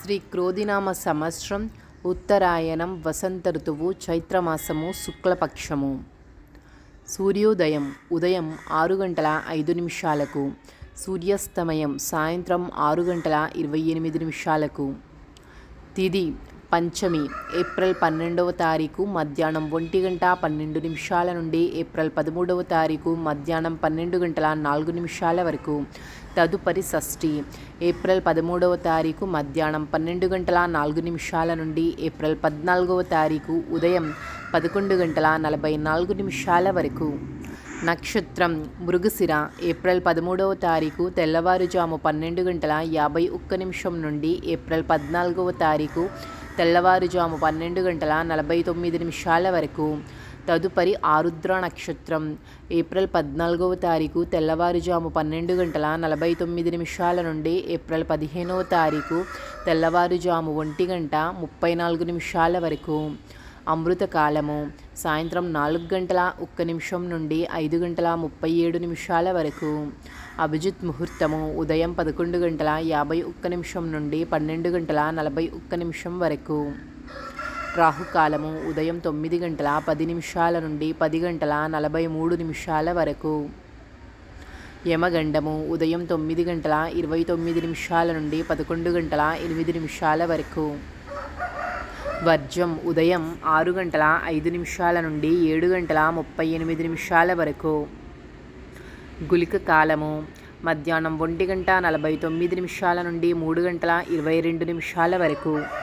శ్రీ క్రోధినామ సంవత్సరం ఉత్తరాయణం వసంత ఋతువు చైత్రమాసము శుక్లపక్షము సూర్యోదయం ఉదయం ఆరు గంటల ఐదు నిమిషాలకు సూర్యాస్తమయం సాయంత్రం ఆరు గంటల ఇరవై ఎనిమిది నిమిషాలకు తిది పంచమి ఏప్రిల్ పన్నెండవ తారీఖు మధ్యాహ్నం ఒంటి గంట పన్నెండు నిమిషాల నుండి ఏప్రిల్ పదమూడవ తారీఖు మధ్యాహ్నం పన్నెండు గంటల నాలుగు నిమిషాల వరకు తదుపరి షష్ఠి ఏప్రిల్ పదమూడవ తారీఖు మధ్యాహ్నం పన్నెండు గంటల నాలుగు నిమిషాల నుండి ఏప్రిల్ పద్నాలుగవ తారీఖు ఉదయం పదకొండు గంటల నలభై నాలుగు నిమిషాల వరకు నక్షత్రం మృగశిర ఏప్రిల్ పదమూడవ తారీఖు తెల్లవారుజాము పన్నెండు గంటల యాభై ఒక్క నిమిషం నుండి ఏప్రిల్ పద్నాలుగవ తారీఖు తెల్లవారుజాము పన్నెండు గంటల నలభై తొమ్మిది నిమిషాల వరకు తదుపరి ఆరుద్ర నక్షత్రం ఏప్రిల్ పద్నాలుగవ తారీఖు తెల్లవారుజాము పన్నెండు గంటల నలభై తొమ్మిది నిమిషాల నుండి ఏప్రిల్ పదిహేనవ తారీఖు తెల్లవారుజాము ఒంటి గంట ముప్పై నాలుగు నిమిషాల వరకు అమృత కాలము సాయంత్రం నాలుగు గంటల ఒక్క నిమిషం నుండి ఐదు గంటల ముప్పై ఏడు నిమిషాల వరకు అభిజిత్ ముహూర్తము ఉదయం పదకొండు గంటల యాభై ఒక్క నిమిషం నుండి పన్నెండు గంటల నలభై ఒక్క నిమిషం వరకు రాహుకాలము ఉదయం తొమ్మిది గంటల పది నిమిషాల నుండి పది గంటల నలభై మూడు నిమిషాల వరకు యమగండము ఉదయం తొమ్మిది గంటల ఇరవై తొమ్మిది నిమిషాల నుండి పదకొండు గంటల ఎనిమిది నిమిషాల వరకు వర్జం ఉదయం ఆరు గంటల ఐదు నిమిషాల నుండి ఏడు గంటల ముప్పై ఎనిమిది నిమిషాల వరకు గులిక కాలము మధ్యాహ్నం ఒంటి గంట నలభై తొమ్మిది నిమిషాల నుండి మూడు గంటల ఇరవై రెండు నిమిషాల వరకు